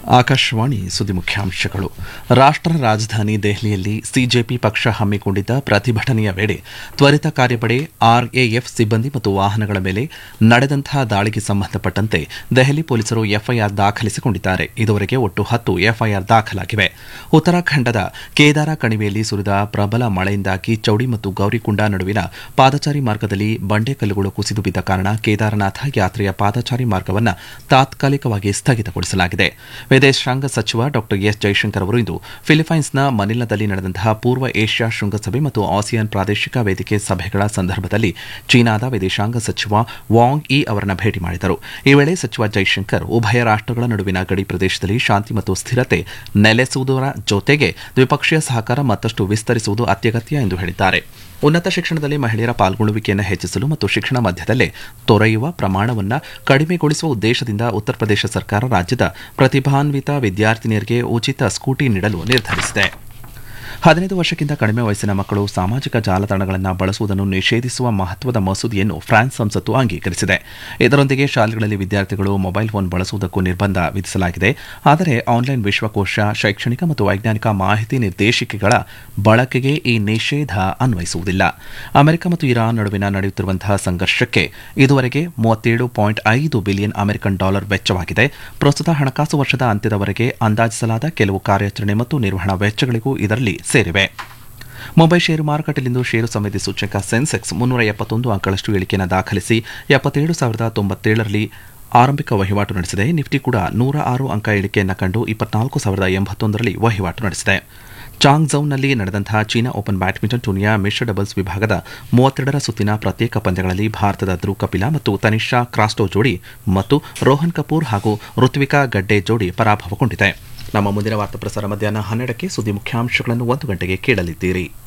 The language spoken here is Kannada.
ಆಕಾಶವಾಣಿ ಸುದ್ದಿ ಮುಖ್ಯಾಂಶಗಳು ರಾಷ್ಟ್ರ ರಾಜಧಾನಿ ದೆಹಲಿಯಲ್ಲಿ ಸಿಜೆಪಿ ಪಕ್ಷ ಹಮ್ಮಿಕೊಂಡಿದ್ದ ಪ್ರತಿಭಟನೆಯ ವೇಳೆ ತ್ವರಿತ ಕಾರ್ಯಪಡೆ ಆರ್ಎಎಫ್ ಸಿಬ್ಬಂದಿ ಮತ್ತು ವಾಹನಗಳ ಮೇಲೆ ನಡೆದಂತಹ ದಾಳಿಗೆ ಸಂಬಂಧಪಟ್ಟಂತೆ ದೆಹಲಿ ಪೊಲೀಸರು ಎಫ್ಐಆರ್ ದಾಖಲಿಸಿಕೊಂಡಿದ್ದಾರೆ ಇದುವರೆಗೆ ಒಟ್ಟು ಹತ್ತು ಎಫ್ಐಆರ್ ದಾಖಲಾಗಿವೆ ಉತ್ತರಾಖಂಡದ ಕೇದಾರ ಕಣಿವೆಯಲ್ಲಿ ಸುರಿದ ಪ್ರಬಲ ಮಳೆಯಿಂದಾಗಿ ಚೌಡಿ ಮತ್ತು ಗೌರಿಕುಂಡ ನಡುವಿನ ಪಾದಚಾರಿ ಮಾರ್ಗದಲ್ಲಿ ಬಂಡೆಕಲ್ಲುಗಳು ಕುಸಿದು ಬಿದ್ದ ಕಾರಣ ಕೇದಾರನಾಥ ಯಾತ್ರೆಯ ಪಾದಚಾರಿ ಮಾರ್ಗವನ್ನು ತಾತ್ಕಾಲಿಕವಾಗಿ ಸ್ಥಗಿತಗೊಳಿಸಲಾಗಿದೆ ವಿದೇಶಾಂಗ ಸಚಿವ ಡಾ ಎಸ್ ಜೈಶಂಕರ್ ಅವರು ಇಂದು ಫಿಲಿಪೈನ್ಸ್ನ ಮನಿಲಾದಲ್ಲಿ ನಡೆದಂತಹ ಪೂರ್ವ ಏಷ್ಯಾ ಶೃಂಗಸಭೆ ಮತ್ತು ಆಸಿಯಾನ್ ಪ್ರಾದೇಶಿಕ ವೇದಿಕೆ ಸಭೆಗಳ ಸಂದರ್ಭದಲ್ಲಿ ಚೀನಾದ ವಿದೇಶಾಂಗ ಸಚಿವ ವಾಂಗ್ ಇ ಅವರನ್ನ ಭೇಟಿ ಮಾಡಿದರು ಈ ವೇಳೆ ಸಚಿವ ಜೈಶಂಕರ್ ಉಭಯ ರಾಷ್ಟಗಳ ನಡುವಿನ ಗಡಿ ಪ್ರದೇಶದಲ್ಲಿ ಶಾಂತಿ ಮತ್ತು ಸ್ಥಿರತೆ ನೆಲೆಸುವುದರ ಜೊತೆಗೆ ದ್ವಿಪಕ್ಷೀಯ ಸಹಕಾರ ಮತ್ತಷ್ಟು ವಿಸ್ತರಿಸುವುದು ಅತ್ಯಗತ್ಯ ಎಂದು ಹೇಳಿದ್ದಾರೆ ಉನ್ನತ ಶಿಕ್ಷಣದಲ್ಲಿ ಮಹಿಳೆಯರ ಪಾಲ್ಗೊಳ್ಳುವಿಕೆಯನ್ನು ಹೆಚ್ಚಿಸಲು ಮತ್ತು ಶಿಕ್ಷಣ ಮಧ್ಯದಲ್ಲೇ ತೊರೆಯುವ ಪ್ರಮಾಣವನ್ನು ಕಡಿಮೆಗೊಳಿಸುವ ಉದ್ದೇಶದಿಂದ ಉತ್ತರ ಪ್ರದೇಶ ಸರ್ಕಾರ ರಾಜ್ಯದ ಪ್ರತಿಭಾನ್ವಿತ ವಿದ್ಯಾರ್ಥಿನಿಯರಿಗೆ ಉಚಿತ ಸ್ಕೂಟಿ ನೀಡಲು ನಿರ್ಧರಿಸಿದೆ ಹದಿನೈದು ವರ್ಷಕ್ಕಿಂತ ಕಡಿಮೆ ವಯಸ್ಸಿನ ಮಕ್ಕಳು ಸಾಮಾಜಿಕ ಜಾಲತಾಣಗಳನ್ನು ಬಳಸುವುದನ್ನು ನಿಷೇಧಿಸುವ ಮಹತ್ವದ ಮಸೂದೆಯನ್ನು ಫ್ರಾನ್ಸ್ ಸಂಸತ್ತು ಅಂಗೀಕರಿಸಿದೆ ಇದರೊಂದಿಗೆ ಶಾಲೆಗಳಲ್ಲಿ ವಿದ್ಯಾರ್ಥಿಗಳು ಮೊಬೈಲ್ ಫೋನ್ ಬಳಸುವುದಕ್ಕೂ ನಿರ್ಬಂಧ ವಿಧಿಸಲಾಗಿದೆ ಆದರೆ ಆನ್ಲೈನ್ ವಿಶ್ವಕೋಶ ಶೈಕ್ಷಣಿಕ ಮತ್ತು ವೈಜ್ಞಾನಿಕ ಮಾಹಿತಿ ನಿರ್ದೇಶಿಕೆಗಳ ಬಳಕೆಗೆ ಈ ನಿಷೇಧ ಅನ್ವಯಿಸುವುದಿಲ್ಲ ಅಮೆರಿಕ ಮತ್ತು ಇರಾನ್ ನಡುವಿನ ನಡೆಯುತ್ತಿರುವಂತಹ ಸಂಘರ್ಷಕ್ಕೆ ಇದುವರೆಗೆ ಮೂವತ್ತೇಳು ಪಾಯಿಂಟ್ ಐದು ಬಿಲಿಯನ್ ಅಮೆರಿಕನ್ ಡಾಲರ್ ವೆಚ್ಚವಾಗಿದೆ ಪ್ರಸ್ತುತ ಹಣಕಾಸು ವರ್ಷದ ಅಂತ್ಯದವರೆಗೆ ಅಂದಾಜಿಸಲಾದ ಕೆಲವು ಕಾರ್ಯಾಚರಣೆ ಮತ್ತು ನಿರ್ವಹಣಾ ವೆಚ್ಚಗಳಿಗೂ ಇದರಲ್ಲಿ ಸೇರಿವೆ ಮುಂಬೈ ಷೇರು ಮಾರುಕಟ್ಟೆಯಲ್ಲಿಂದು ಷೇರು ಸಮಿತಿ ಸೂಚಕ ಸೆನ್ಸೆಕ್ಸ್ ಮುನ್ನೂರ ಎಪ್ಪತ್ತೊಂದು ಅಂಕಗಳಷ್ಟು ಇಳಿಕೆಯನ್ನು ದಾಖಲಿಸಿ ಎಪ್ಪತ್ತೇಳು ಸಾವಿರದ ತೊಂಬತ್ತೇಳರಲ್ಲಿ ಆರಂಭಿಕ ವಹಿವಾಟು ನಡೆಸಿದೆ ನಿಫ್ಟಿ ಕೂಡ ನೂರ ಆರು ಅಂಕ ಇಳಿಕೆಯನ್ನು ಕಂಡು ಇಪ್ಪತ್ನಾಲ್ಕು ಸಾವಿರದ ಎಂಬತ್ತೊಂದರಲ್ಲಿ ವಹಿವಾಟು ನಡೆಸಿದೆ ಚಾಂಗ್ಝೌನಲ್ಲಿ ನಡೆದಂತಹ ಚೀನಾ ಓಪನ್ ಬ್ಯಾಡ್ಮಿಂಟನ್ ಟೂರ್ನಿಯ ಮಿಶ್ರ ಡಬಲ್ಸ್ ವಿಭಾಗದ ಮೂವತ್ತೆರಡರ ಸುತ್ತಿನ ಪ್ರತ್ಯೇಕ ಪಂದ್ಯಗಳಲ್ಲಿ ಭಾರತದ ಧ್ರುವ್ ಕಪಿಲಾ ಮತ್ತು ತನಿಷಾ ಕ್ರಾಸ್ಟೋ ಜೋಡಿ ಮತ್ತು ರೋಹನ್ ಕಪೂರ್ ಹಾಗೂ ಋತ್ವಿಕಾ ಗಡ್ಡೆ ಜೋಡಿ ಪರಾಭವಗೊಂಡಿದೆ ನಮ್ಮ ಮುಂದಿನ ವಾರ್ತಾ ಪ್ರಸಾರ ಮಧ್ಯಾಹ್ನ ಹನ್ನೆರಡಕ್ಕೆ ಸುದ್ದಿ ಮುಖ್ಯಾಂಶಗಳನ್ನು ಒಂದು ಗಂಟೆಗೆ ಕೇಳಲಿದ್ದೀರಿ